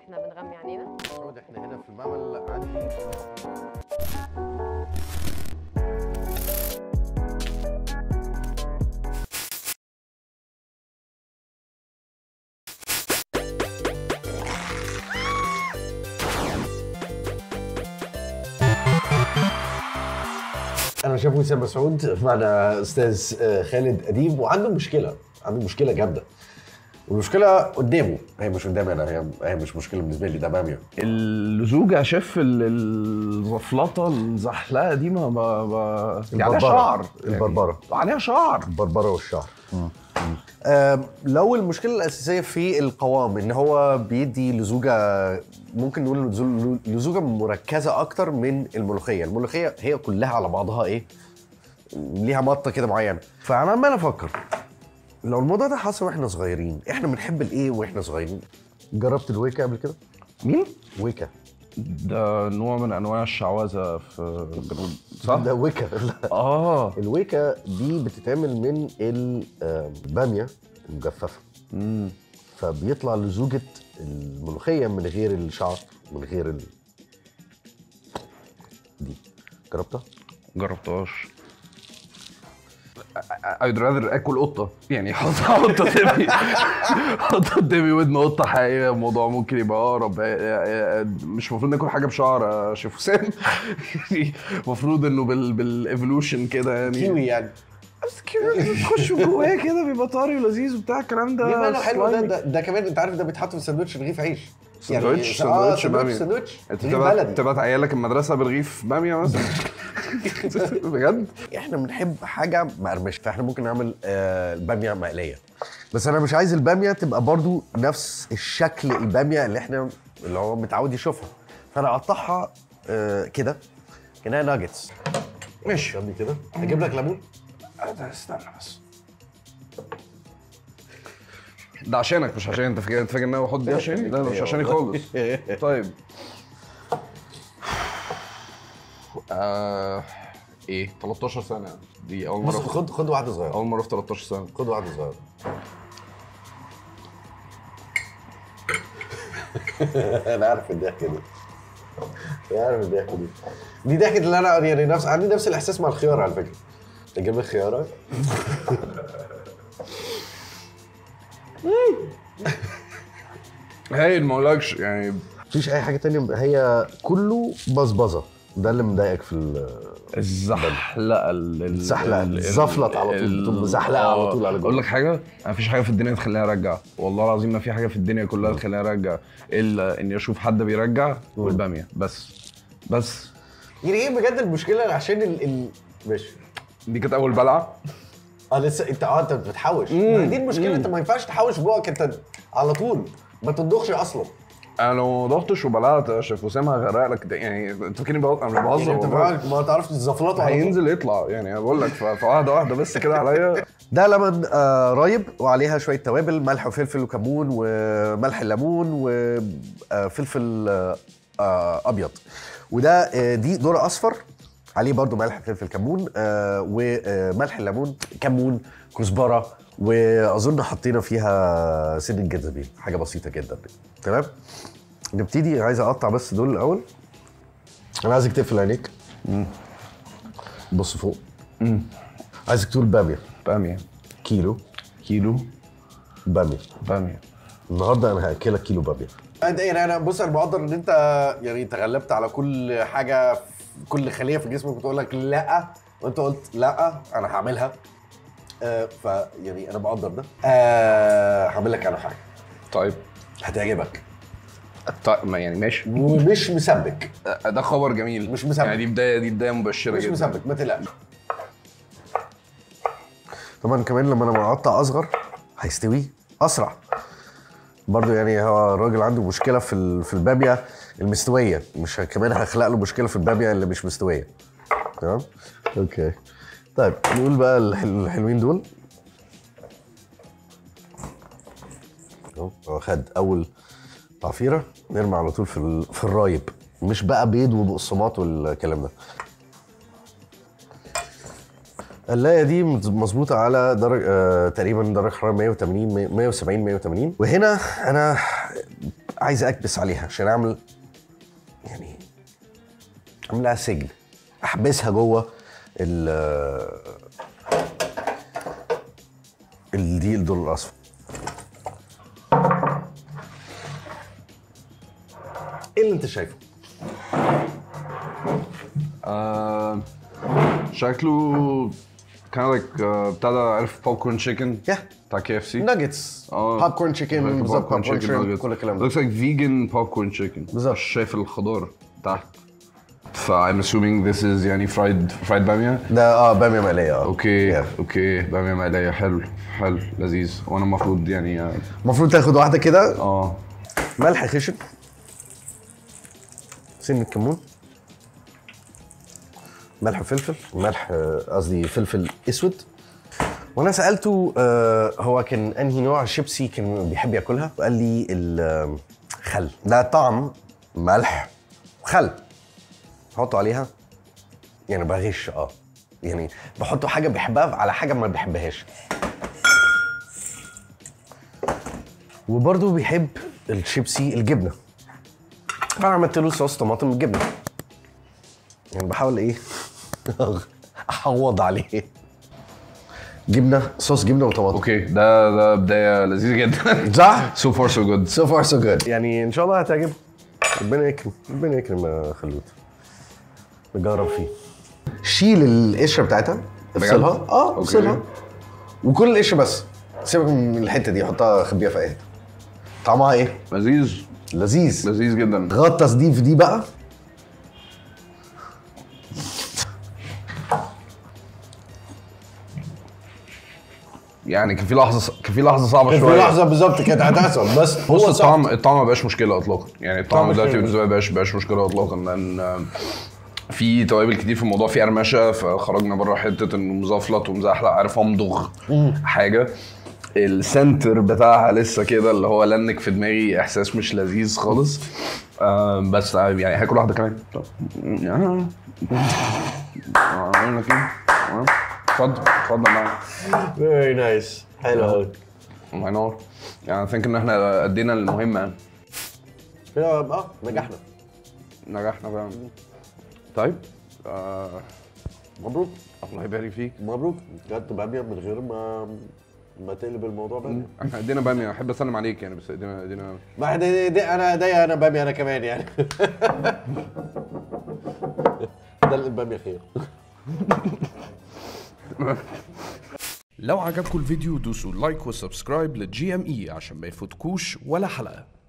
احنا بنغمي عينينا سعود احنا هنا في المعمل عندي انا شيف وسام مسعود معنا استاذ آه، خالد اديب وعنده مشكله عنده مشكله جامده والمشكله قدامه هي مش قدامي انا هي هي مش مشكله بالنسبه لي ده باميه اللزوجة يا شيف ال- الزفلطة الزحلقة دي ما ما ما دي عليها البربرة. شعر يعني البربرة. عليها شعر البربره والشعر آم، لو المشكله الاساسيه في القوام ان هو بيدي لزوجه ممكن نقول لزو- لزوجه مركزه اكتر من الملوخيه الملوخيه هي كلها على بعضها ايه ليها مطه كده معينه فانا عمال افكر لو الموضوع ده حصل واحنا صغيرين احنا بنحب الايه واحنا صغيرين جربت الويكا قبل كده مين؟ ويكا ده نوع من انواع الشعوذة في صح؟ ده ويكا لا. اه الويكا دي بتتعمل من الباميه المجففه مم. فبيطلع لزوجة الملوخية من غير الشعر من غير ال... دي جربتها؟ جربتهاش I'd rather اكل قطه يعني حط قطه تبي قطه تبي ودن قطه حقيقيه الموضوع ممكن يبقى اقرب مش المفروض ناكل حاجه بشعر يا شيف حسام يعني المفروض انه بال بالايفولوشن كده يعني كيوي يعني بس كيوي تخش جواه كده بيبقى طري ولذيذ وبتاع الكلام ده ليه ماله حلو ده, slimy. ده ده كمان انت عارف ده بيتحط في سندوتش رغيف عيش سندوتش يعني سندوتش اه بامية. سندوتش انت رغيف تبعت بلدي تبعت عيالك المدرسه برغيف باميه مثلا بجد احنا بنحب حاجه مقرمشه فاحنا ممكن نعمل آه الباميه مقليه بس انا مش عايز الباميه تبقى برضو نفس الشكل الباميه اللي احنا اللي هو متعود يشوفها فانا اقطعها آه كده كانها ناجتس ماشي جنبي كده اجيب لك ليمون ده استنى بس ده عشانك مش عشان انت فاكر انت فاكر ان انا بحط دي عشاني؟ لا ده مش عشاني خالص طيب آه ايه 13 سنه دي اول بص مره خد خد واحده صغيره اول مره في 13 سنه خد واحده صغيره انا عارف الضحكه دي انا عارف الضحكه دي دي ضحكه اللي انا يعني نفس عندي نفس الاحساس مع الخيار على فكره اجيب لك خياره هايل ما اقولكش يعني مفيش اي حاجه تانية هي كله بزبزه ده اللي مضايقك في ال- الزحلقه ال- ال- الزحلقة، ال- الزفلط على طول، ال- بتقوم مزحلقة على آه. طول على جوه. اقول لك حاجه ما فيش حاجه في الدنيا تخليني ارجع والله العظيم ما في حاجه في الدنيا كلها تخليني ارجع الا اني اشوف حد بيرجع والباميه بس بس يعني ايه بجد المشكله عشان ال, ال... ماشي دي كانت اول بلعه اه لسه انت اه انت بتحوش ما دي المشكله انت ما ينفعش تحوش بقك انت على طول ما تطبخش اصلا انا لو ما ضغطتش وبلعت يا شيف وسام هغرق لك ده يعني انت فاكرني بهزر انا مش يعني انت بهزر والله. ما تعرفش تزفلطه على طول هينزل يطلع يعني انا بقول لك ف- فواحده واحده بس كده عليا ده لبن آه رايب وعليها شويه توابل ملح وفلفل وكمون وملح الليمون وفلفل آه آه ابيض وده آه دي ذره اصفر عليه برضو ملح فلفل كمون آه وملح الليمون كمون كزبره واظن حطينا فيها سن الجنزبيل حاجه بسيطه جدا تمام نبتدي عايز اقطع بس دول الاول انا عايزك تقفل عينيك بص فوق عايزك تقول باميه باميه كيلو كيلو باميه باميه النهارده انا هاكلك كيلو باميه يعني انا بص انا بقدر ان انت يعني تغلبت على كل حاجه في كل خليه في جسمك بتقول لك لا وانت قلت لا انا هعملها آه ف يعني انا بقدر ده آه هعمل لك انا حاجه طيب هتعجبك طيب ما يعني ماشي ومش مسبك ده خبر جميل مش مسبب. يعني دي بدايه دي بدايه مبشره مش جدا مسبك ما تقلقش طبعا كمان لما انا بقطع اصغر هيستوي اسرع برضو يعني هو الراجل عنده مشكله في ال- في الباميه المستويه مش ه- كمان هخلق له مشكله في الباميه اللي مش مستويه تمام اوكي طيب نقول بقى الحل- الحلوين دول اهو هو خد اول تعفيره نرمي على طول في ال- في الرايب مش بقى بيض وبقسماط والكلام ده اللايه دي مظبوطه على درجه آه تقريبا درجه حراره 180 170 180 وهنا انا عايز اكبس عليها عشان اعمل يعني اعملها سجن احبسها جوه ال الدي الدول الاصفر ايه اللي انت شايفه؟ آه شكله كان لايك بتاع ده عارف بوب كورن تشيكن Yeah. بتاع كي اف سي ناجتس بوب كورن تشيكن بالظبط بوب كورن شريمب كل الكلام ده looks like vegan popcorn chicken بالظبط. مش شايف الخضار تحت ف I'm assuming this is يعني fried fried بامية ده اه باميه مقليه اه اوكي Yeah. اوكي بامية مقلية حلو حلو لذيذ وانا المفروض يعني اه المفروض تاخد واحده كده آه. ملح خشن سنة كمون ملح وفلفل ملح آه، قصدي فلفل اسود وانا سالته آه، هو كان انهي نوع شيبسي كان بيحب ياكلها وقال لي الخل ده طعم ملح وخل حطه عليها يعني بغش اه يعني بحطه حاجه بيحبها على حاجه ما بيحبهاش وبرضه بيحب الشيبسي الجبنه فانا عملت له صوص طماطم بالجبنه يعني بحاول ايه احوض عليه جبنه صوص جبنه وطماطم اوكي ده ده بداية لذيذة جدا صح؟ so far so good سو فار سو جود يعني ان شاء الله هتعجب ربنا يكرم ربنا يكرم يا خلود نجرب فيه شيل القشره بتاعتها افصلها اه أوكي. افصلها وكل القشره بس سيبك من الحته دي حطها خبيها في اي حته طعمها ايه؟ لذيذ لذيذ لذيذ جدا غطى تصديف دي بقى يعني كان في لحظة كان في لحظة صعبة في شوية لحظه بالظبط كانت هتحصل بس بص هو الطعم صح الطعم ما بقاش مشكله اطلاقا يعني الطعم الطعم دلوقتي مش بالنسبه لي ما بقاش بقاش مشكله اطلاقا لان آم، في توابل كتير في الموضوع في قرمشه فخرجنا بره حته انه مزفلط ومزحلق عارف امضغ حاجه السنتر بتاعها لسه كده اللي هو لنك في دماغي احساس مش لذيذ خالص آم، بس يعني هاكل واحده كمان طب آه. آه، اقول لك ايه آه. اتفضل اتفضل معايا فيري نايس حلو قوي الله ينور يعني ثينك ان احنا ادينا المهمه يعني. اه نجحنا نجحنا فعلا طيب آه مبروك الله يبارك فيك مبروك جت باميه من غير ما ما تقلب الموضوع باميه احنا ادينا باميه احب اسلم عليك يعني بس ادينا ادينا ما دي, دي انا دي انا باميه انا كمان يعني ده الباميه خير لو عجبكم الفيديو دوسوا لايك وسبسكرايب للجي ام اي عشان ما يفوتكوش ولا حلقة